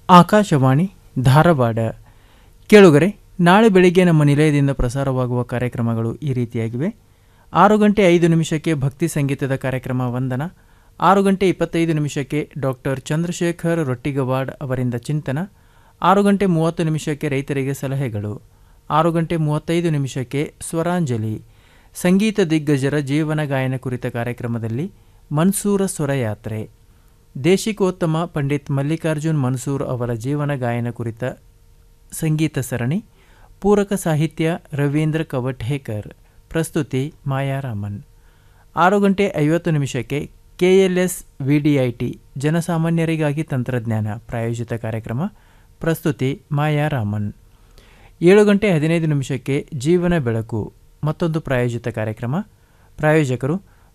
ಆಕಾಶವಾಣಿ ಧಾರವಾಡ ಕೇಳುಗರೆ ನಾಳೆ ಬೆಳಿಗ್ಗೆ ನಮ್ಮ ನಿಲಯದಿಂದ ಪ್ರಸಾರವಾಗುವ ಕಾರ್ಯಕ್ರಮಗಳು ಈ ರೀತಿಯಾಗಿವೆ ಆರು ಗಂಟೆ ಐದು ನಿಮಿಷಕ್ಕೆ ಭಕ್ತಿ ಸಂಗೀತದ ಕಾರ್ಯಕ್ರಮ ವಂದನ ಆರು ಗಂಟೆ ಇಪ್ಪತ್ತೈದು ನಿಮಿಷಕ್ಕೆ ಡಾಕ್ಟರ್ ಚಂದ್ರಶೇಖರ್ ರೊಟ್ಟಿಗವಾಡ್ ಅವರಿಂದ ಚಿಂತನ ಆರು ಗಂಟೆ ಮೂವತ್ತು ನಿಮಿಷಕ್ಕೆ ರೈತರಿಗೆ ಸಲಹೆಗಳು ಆರು ಗಂಟೆ ಮೂವತ್ತೈದು ನಿಮಿಷಕ್ಕೆ ಸ್ವರಾಂಜಲಿ ಸಂಗೀತ ದಿಗ್ಗಜರ ಜೀವನ ಗಾಯನ ಕುರಿತ ಕಾರ್ಯಕ್ರಮದಲ್ಲಿ ಮನ್ಸೂರ ಸ್ವರಯಾತ್ರೆ ದೇಶಿಕೋತ್ತಮ ಪಂಡಿತ್ ಮಲ್ಲಿಕಾರ್ಜುನ್ ಮನ್ಸೂರ್ ಅವರ ಜೀವನ ಗಾಯನ ಕುರಿತ ಸಂಗೀತ ಸರಣಿ ಪೂರಕ ಸಾಹಿತ್ಯ ರವೀಂದ್ರ ಕವಠೇಕರ್ ಪ್ರಸ್ತುತಿ ಮಾಯಾರಾಮನ್ ಆರು ಗಂಟೆ ಐವತ್ತು ನಿಮಿಷಕ್ಕೆ ಕೆಎಲ್ಎಸ್ ವಿಡಿಐಟಿ ಜನಸಾಮಾನ್ಯರಿಗಾಗಿ ತಂತ್ರಜ್ಞಾನ ಪ್ರಾಯೋಜಿತ ಕಾರ್ಯಕ್ರಮ ಪ್ರಸ್ತುತಿ ಮಾಯಾರಾಮನ್ ಏಳು ಗಂಟೆ ಹದಿನೈದು ನಿಮಿಷಕ್ಕೆ ಜೀವನ ಬೆಳಕು ಮತ್ತೊಂದು ಪ್ರಾಯೋಜಿತ ಕಾರ್ಯಕ್ರಮ ಪ್ರಾಯೋಜಕರು